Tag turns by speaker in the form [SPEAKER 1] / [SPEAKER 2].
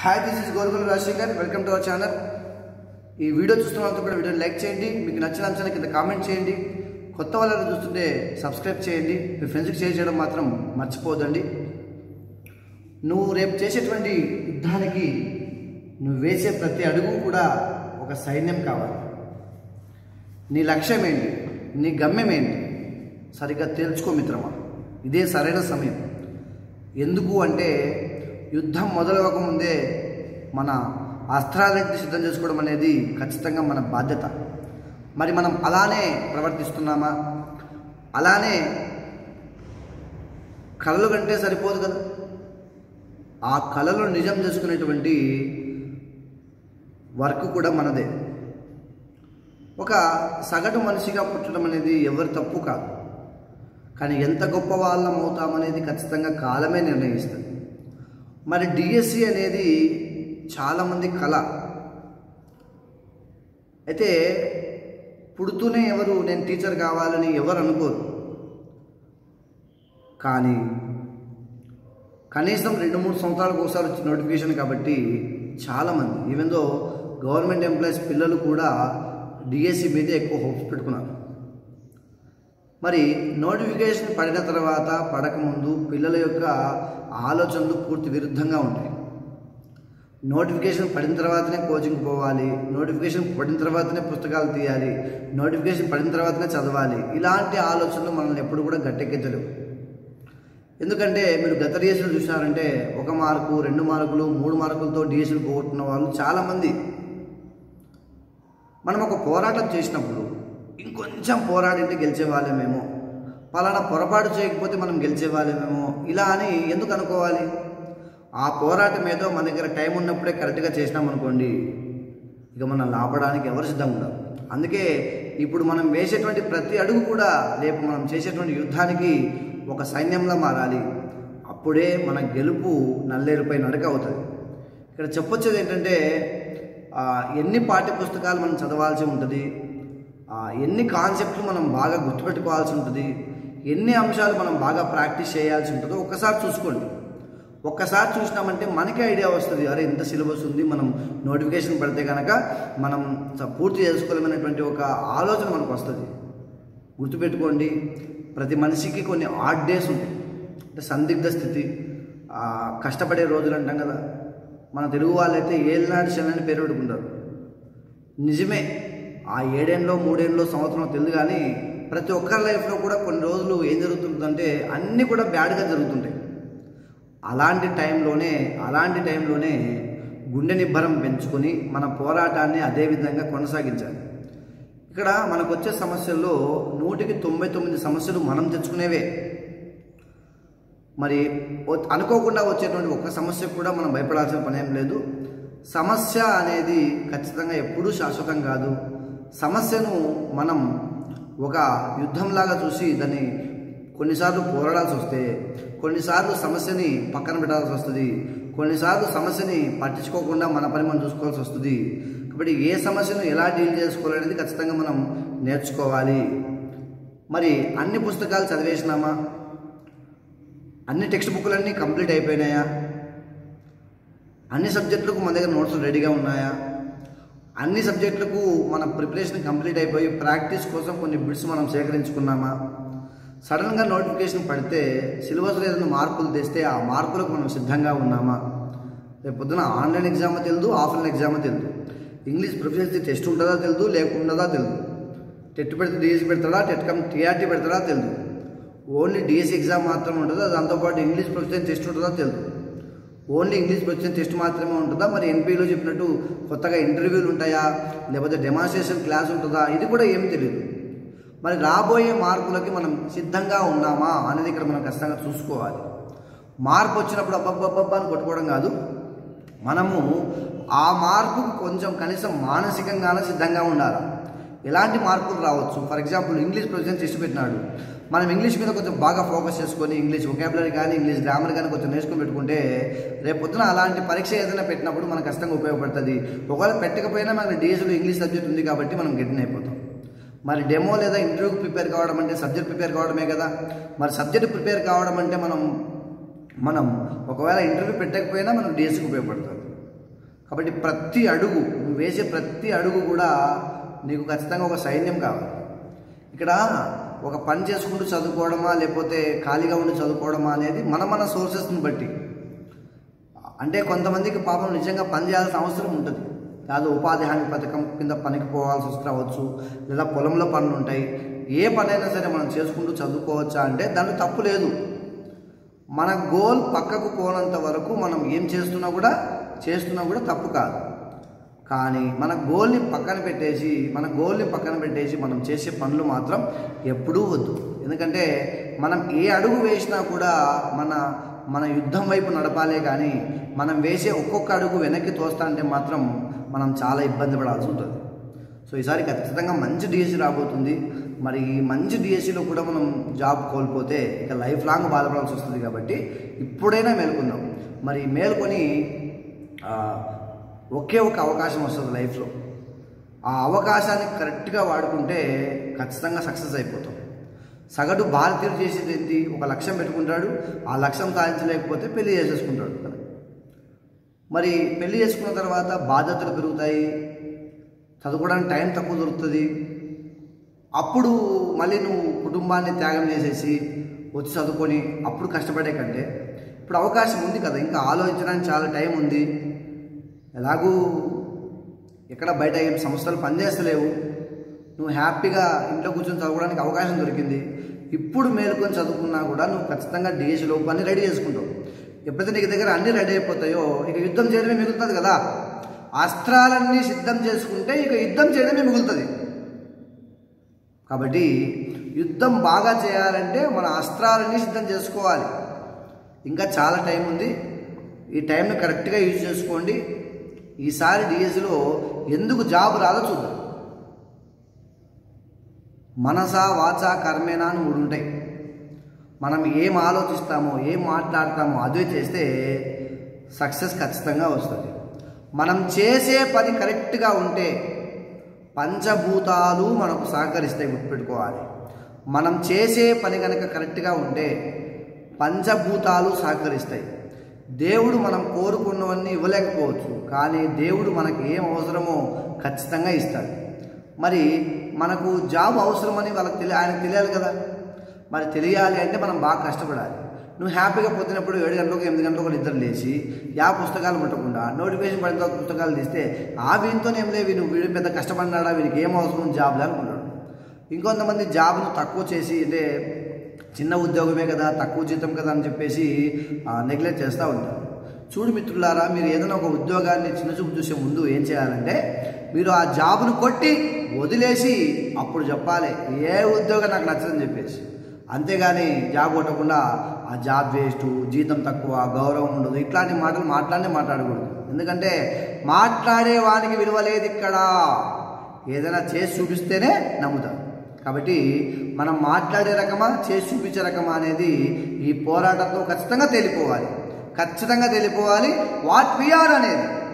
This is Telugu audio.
[SPEAKER 1] hi this is Gorugula Rajasekhar welcome to our channel ఈ వీడియో చూస్తున్న వాళ్ళతో కూడా వీడియో లైక్ చేయండి మీకు నచ్చిన అంశాల కింద కామెంట్ చేయండి కొత్త వాళ్ళని చూస్తుంటే సబ్స్క్రైబ్ చేయండి మీ ఫ్రెండ్స్కి షేర్ చేయడం మాత్రం మర్చిపోదండి నువ్వు రేపు చేసేటువంటి యుద్ధానికి నువ్వు వేసే ప్రతి అడుగు కూడా ఒక సైన్యం కావాలి నీ లక్ష్యం ఏంటి నీ గమ్యం ఏంటి సరిగ్గా తేల్చుకో మిత్రమా ఇదే సరైన సమయం ఎందుకు అంటే యుద్ధం మొదలవక ముందే మన అస్త్రాలన్నింటినీ సిద్ధం చేసుకోవడం అనేది ఖచ్చితంగా మన బాధ్యత మరి మనం అలానే ప్రవర్తిస్తున్నామా అలానే కళలు కంటే సరిపోదు కదా ఆ కళలు నిజం చేసుకునేటువంటి వర్క్ కూడా మనదే ఒక సగటు మనిషిగా పుట్టడం అనేది ఎవరి తప్పు కాదు కానీ ఎంత గొప్ప వాళ్ళం అవుతామనేది ఖచ్చితంగా కాలమే నిర్ణయిస్తుంది మరి డిఎస్సి అనేది చాలామంది కళ అయితే పుడుతూనే ఎవరు నేను టీచర్ కావాలని ఎవరు అనుకోరు కానీ కనీసం రెండు మూడు సంవత్సరాలకు ఒకసారి వచ్చే నోటిఫికేషన్ కాబట్టి చాలామంది ఈవెందో గవర్నమెంట్ ఎంప్లాయీస్ పిల్లలు కూడా డిఎస్సి మీదే ఎక్కువ హోప్స్ పెట్టుకున్నారు మరి నోటిఫికేషన్ పడిన తర్వాత పడకముందు పిల్లల యొక్క ఆలోచనలు పూర్తి విరుద్ధంగా ఉంటాయి నోటిఫికేషన్ పడిన తర్వాతనే కోచింగ్ పోవాలి నోటిఫికేషన్ పడిన తర్వాతనే పుస్తకాలు తీయాలి నోటిఫికేషన్ పడిన తర్వాతనే చదవాలి ఇలాంటి ఆలోచనలు మనల్ని ఎప్పుడు కూడా గట్టెక్కించలేవు ఎందుకంటే మీరు గత డిఎస్సీలు చూసినారంటే ఒక మార్కు రెండు మార్కులు మూడు మార్కులతో డిఎస్సీలు పోగొట్టుకున్న వాళ్ళు చాలామంది మనం ఒక పోరాటం చేసినప్పుడు ఇంకొంచెం పోరాడింటే గెలిచే వాళ్ళమేమో పలానా పొరపాటు చేయకపోతే మనం గెలిచే వాళ్ళమేమో ఇలా అని ఎందుకు అనుకోవాలి ఆ పోరాటం ఏదో మన దగ్గర టైం ఉన్నప్పుడే కరెక్ట్గా చేసినాం అనుకోండి ఇక మనం లాపడానికి ఎవరు సిద్ధంగా ఉండరు అందుకే ఇప్పుడు మనం వేసేటువంటి ప్రతి అడుగు కూడా రేపు మనం చేసేటువంటి యుద్ధానికి ఒక సైన్యంలా మారాలి అప్పుడే మన గెలుపు నల్లేరుపై నడక అవుతుంది ఇక్కడ చెప్పొచ్చేది ఏంటంటే ఆ, ఎన్ని పాఠ్య పుస్తకాలు మనం చదవాల్సి ఉంటుంది ఆ, ఎన్ని కాన్సెప్ట్లు మనం బాగా గుర్తుపెట్టుకోవాల్సి ఉంటుంది ఎన్ని అంశాలు మనం బాగా ప్రాక్టీస్ చేయాల్సి ఉంటుందో ఒక్కసారి చూసుకోండి ఒక్కసారి చూసినామంటే మనకే ఐడియా వస్తుంది అరే ఇంత సిలబస్ ఉంది మనం నోటిఫికేషన్ పడితే కనుక మనం స- పూర్తి చేసుకోలేమనేటువంటి ఒక ఆలోచన మనకు వస్తుంది గుర్తుపెట్టుకోండి ప్రతి మనిషికి కొన్ని ఆడ్ డేస్ ఉంటాయి అంటే సందిగ్ధ స్థితి ఆ, కష్టపడే రోజులు అంటాం కదా మన తెలుగు వాళ్ళైతే ఏళ్ళనాడు శని పేరు పెట్టుకుంటారు నిజమే ఆ ఏడేళ్ళలో మూడేళ్ళలో సంవత్సరం తెలియదు కానీ ప్రతి ఒక్కరి లైఫ్లో కూడా కొన్ని రోజులు ఏం జరుగుతుందంటే అన్నీ కూడా బ్యాడ్గా జరుగుతుంటాయి అలాంటి టైంలోనే అలాంటి టైంలోనే గుండె నిబ్బరం పెంచుకొని మన పోరాటాన్ని అదే విధంగా కొనసాగించాలి ఇక్కడ మనకు వచ్చే సమస్యల్లో నూటికి తొంభై తొమ్మిది సమస్యలు మనం తెచ్చుకునేవే మరి ఓ- అనుకోకుండా వచ్చేటువంటి ఒక్క సమస్య కూడా మనం భయపడాల్సిన పని ఏం లేదు సమస్య అనేది ఖచ్చితంగా ఎప్పుడూ శాశ్వతం కాదు సమస్యను మనం ఒక యుద్ధంలాగా చూసి దాన్ని కొన్నిసార్లు పోరాడాల్సి వస్తే కొన్నిసార్లు సమస్యని పక్కన పెట్టాల్సి వస్తుంది కొన్నిసార్లు సమస్యని పట్టించుకోకుండా మన పని మనం చూసుకోవాల్సి వస్తుంది కాబట్టి ఏ సమస్యను ఎలా డీల్ చేసుకోవాలనేది ఖచ్చితంగా మనం నేర్చుకోవాలి మరి అన్ని పుస్తకాలు చదివేసినామా అన్ని టెక్స్ట్ బుక్లన్నీ కంప్లీట్ అయిపోయినాయా అన్ని సబ్జెక్టులకు మన దగ్గర నోట్స్ రెడీగా ఉన్నాయా అన్ని సబ్జెక్టులకు మన ప్రిపరేషన్ కంప్లీట్ అయిపోయి ప్రాక్టీస్ కోసం కొన్ని బిట్స్ మనం సేకరించుకున్నామా సడన్గా నోటిఫికేషన్ పడితే సిలబస్లో ఏదైనా మార్కులు తెస్తే ఆ మార్కులకు మనం సిద్ధంగా ఉన్నామా రేపు పొద్దున ఆన్లైన్ ఎగ్జామ్ తెలియదు ఆఫ్లైన్ ఎగ్జామ్ తెలియదు ఇంగ్లీష్ ప్రొఫెషన్సీ టెస్ట్ ఉంటుందా తెలియదు లేకుండదా తెలియదు టెట్ పెడితే డిఎస్సి పెడతాడా టెట్ కమ్ టీఆర్టీ పెడతాడా తెలియదు ఓన్లీ డిఎస్సి ఎగ్జామ్ మాత్రమే ఉంటుందా దాంతోపాటు ఇంగ్లీష్ ప్రొఫెషన్ టెస్ట్ ఉంటుందా తెలియదు ఓన్లీ ఇంగ్లీష్ ప్రొఫెషన్ టెస్ట్ మాత్రమే ఉంటుందా మరి ఎన్పీలో చెప్పినట్టు కొత్తగా ఇంటర్వ్యూలు ఉంటాయా లేకపోతే డెమాన్స్ట్రేషన్ క్లాస్ ఉంటుందా ఇది కూడా ఏమీ తెలియదు మరి రాబోయే మార్కులకి మనం సిద్ధంగా ఉన్నామా అనేది ఇక్కడ మనం ఖచ్చితంగా చూసుకోవాలి మార్పు వచ్చినప్పుడు అబ్బబ్బబ్బబ్బా అని కొట్టుకోవడం కాదు మనము ఆ మార్పు కొంచెం కనీసం మానసికంగానే సిద్ధంగా ఉండాలి ఎలాంటి మార్పులు రావచ్చు for example English profession test పెట్టినాడు మనం ఇంగ్లీష్ మీద కొంచెం బాగా ఫోకస్ చేసుకొని ఇంగ్లీష్ వొకాబులరీ కానీ ఇంగ్లీష్ గ్రామర్ కానీ కొంచెం నేర్చుకుని పెట్టుకుంటే రేపు పొద్దున అలాంటి పరీక్ష ఏదైనా పెట్టినప్పుడు మనకు ఖచ్చితంగా ఉపయోగపడుతుంది ఒకవేళ పెట్టకపోయినా మనకి డిఎస్లో ఇంగ్లీష్ సబ్జెక్ట్ ఉంది కాబట్టి మనం గెట్టిన అయిపోతాం మరి డెమో లేదా ఇంటర్వ్యూకి ప్రిపేర్ కావడం అంటే సబ్జెక్ట్ ప్రిపేర్ కావడమే కదా మరి సబ్జెక్ట్ ప్రిపేర్ కావడం అంటే మనం మనం ఒకవేళ ఇంటర్వ్యూ పెట్టకపోయినా మనకు డిఎస్సికి ఉపయోగపడుతుంది కాబట్టి ప్రతి అడుగు నువ్వు వేసే ప్రతి అడుగు కూడా నీకు ఖచ్చితంగా ఒక సైన్యం కావాలి ఇక్కడ ఒక పని చేసుకుంటూ చదువుకోవడమా లేకపోతే ఖాళీగా ఉండి చదువుకోవడమా అనేది మన మన సోర్సెస్ని బట్టి అంటే కొంతమందికి పాపం నిజంగా పని చేయాల్సిన అవసరం ఉంటుంది కాదు ఉపాధి హామీ పథకం కింద పనికి పోవాల్సి వస్తే రావచ్చు లేదా పొలంలో పనులు ఉంటాయి ఏ పనైనా సరే మనం చేసుకుంటూ చదువుకోవచ్చా అంటే దాంట్లో తప్పు లేదు మన గోల్ పక్కకు పోనంత వరకు మనం ఏం చేస్తున్నా కూడా చేస్తున్నా కూడా తప్పు కాదు కానీ మన గోల్ని పక్కన పెట్టేసి మన గోల్ని పక్కన పెట్టేసి మనం చేసే పనులు మాత్రం ఎప్పుడూ వద్దు ఎందుకంటే మనం ఏ అడుగు వేసినా కూడా మన మన యుద్ధం వైపు నడపాలే కానీ మనం వేసే ఒక్కొక్క అడుగు వెనక్కి తోస్తా అంటే మాత్రం మనం చాలా ఇబ్బంది పడాల్సి ఉంటుంది సో ఈసారి ఖచ్చితంగా మంచి డిఎస్సి రాబోతుంది మరి ఈ మంచి డిఎస్సిలో కూడా మనం జాబ్ కోల్పోతే ఇక లైఫ్ లాంగ్ బాధపడాల్సి వస్తుంది కాబట్టి ఇప్పుడైనా మేల్కొందాం మరి మేల్కొని ఆ, ఒకే ఒక అవకాశం వస్తుంది లైఫ్లో ఆ అవకాశాన్ని కరెక్ట్గా వాడుకుంటే ఖచ్చితంగా సక్సెస్ అయిపోతాం సగటు భారతీయుడు చేసేది ఏంటి ఒక లక్ష్యం పెట్టుకుంటాడు ఆ లక్ష్యం సాధించలేకపోతే పెళ్లి చేసేసుకుంటాడు కదా మరి పెళ్లి చేసుకున్న తర్వాత బాధ్యతలు పెరుగుతాయి చదువుకోవడానికి టైం తక్కువ దొరుకుతుంది అప్పుడు మళ్ళీ నువ్వు కుటుంబాన్ని త్యాగం చేసేసి వచ్చి చదువుకొని అప్పుడు కష్టపడే కంటే ఇప్పుడు అవకాశం ఉంది కదా ఇంకా ఆలోచించడానికి చాలా టైం ఉంది ఎలాగూ ఎక్కడ బయట ఏం సంస్థలు పనిచేస్తలేవు నువ్వు హ్యాపీగా ఇంట్లో కూర్చొని చదువుకోవడానికి అవకాశం దొరికింది ఇప్పుడు మేలుకొని చదువుకున్నా కూడా నువ్వు ఖచ్చితంగా డిఎస్సి లోపు అన్ని రెడీ చేసుకుంటావు ఎప్పుడైతే నీకు దగ్గర అన్ని రెడీ అయిపోతాయో ఇక యుద్ధం చేయడమే మిగులుతుంది కదా అస్త్రాలన్నీ సిద్ధం చేసుకుంటే ఇక యుద్ధం చేయడమే మిగులుతుంది కాబట్టి యుద్ధం బాగా చేయాలంటే మన అస్త్రాలన్నీ సిద్ధం చేసుకోవాలి ఇంకా చాలా టైం ఉంది ఈ టైంని కరెక్ట్గా యూజ్ చేసుకోండి ఈసారి డిఎస్సిలో ఎందుకు జాబ్ రాదో చూద్దాం మనస వాచ కర్మేనా అని మూడు ఉంటాయి మనం ఏం ఆలోచిస్తామో ఏం మాట్లాడతామో అదే చేస్తే సక్సెస్ ఖచ్చితంగా వస్తుంది మనం చేసే పని కరెక్ట్గా ఉంటే పంచభూతాలు మనకు సహకరిస్తాయి గుర్తుపెట్టుకోవాలి మనం చేసే పని కనుక కరెక్ట్గా ఉంటే పంచభూతాలు సహకరిస్తాయి దేవుడు మనం కోరుకున్నవన్నీ ఇవ్వలేకపోవచ్చు కానీ దేవుడు మనకి ఏం అవసరమో ఖచ్చితంగా ఇస్తాడు మరి మనకు జాబ్ అవసరమని వాళ్ళకి తెలియ ఆయనకు తెలియాలి కదా మరి తెలియాలి అంటే మనం బాగా కష్టపడాలి నువ్వు హ్యాపీగా పొద్దునప్పుడు ఏడు గంటలకు ఎనిమిది గంటలకు నిద్ర లేచి యా పుస్తకాలు ముట్టకుండా నోటిఫికేషన్ పడిన తర్వాత పుస్తకాలు తీస్తే ఆ వీనితో ఏం లేవి నువ్వు వీడు పెద్ద కష్టపడినాడా వీడికి ఏం అవసరం జాబ్లే అనుకున్నాడు ఇంకొంతమంది జాబ్ను తక్కువ చేసి అంటే చిన్న ఉద్యోగమే కదా తక్కువ జీతం కదా అని చెప్పేసి నెగ్లెక్ట్ చేస్తూ ఉంటారు చూడు మిత్రులారా మీరు ఏదైనా ఒక ఉద్యోగాన్ని చిన్న చూపు చూసే ముందు ఏం చేయాలంటే మీరు ఆ జాబ్ను కొట్టి వదిలేసి అప్పుడు చెప్పాలి ఏ ఉద్యోగం నాకు నచ్చదని చెప్పేసి అంతేగాని జాబ్ కొట్టకుండా ఆ జాబ్ వేస్ట్ జీతం తక్కువ గౌరవం ఉండదు ఇట్లాంటి మాటలు మాట్లాడి మాట్లాడకూడదు ఎందుకంటే మాట్లాడే వానికి విలువ లేదు ఇక్కడ ఏదైనా చేసి చూపిస్తేనే నమ్ముతారు కాబట్టి మనం మాట్లాడే రకమా చేసి చూపించే రకమా అనేది ఈ పోరాటంతో ఖచ్చితంగా తేలిపోవాలి ఖచ్చితంగా తేలిపోవాలి వాట్ వీఆర్ అనేది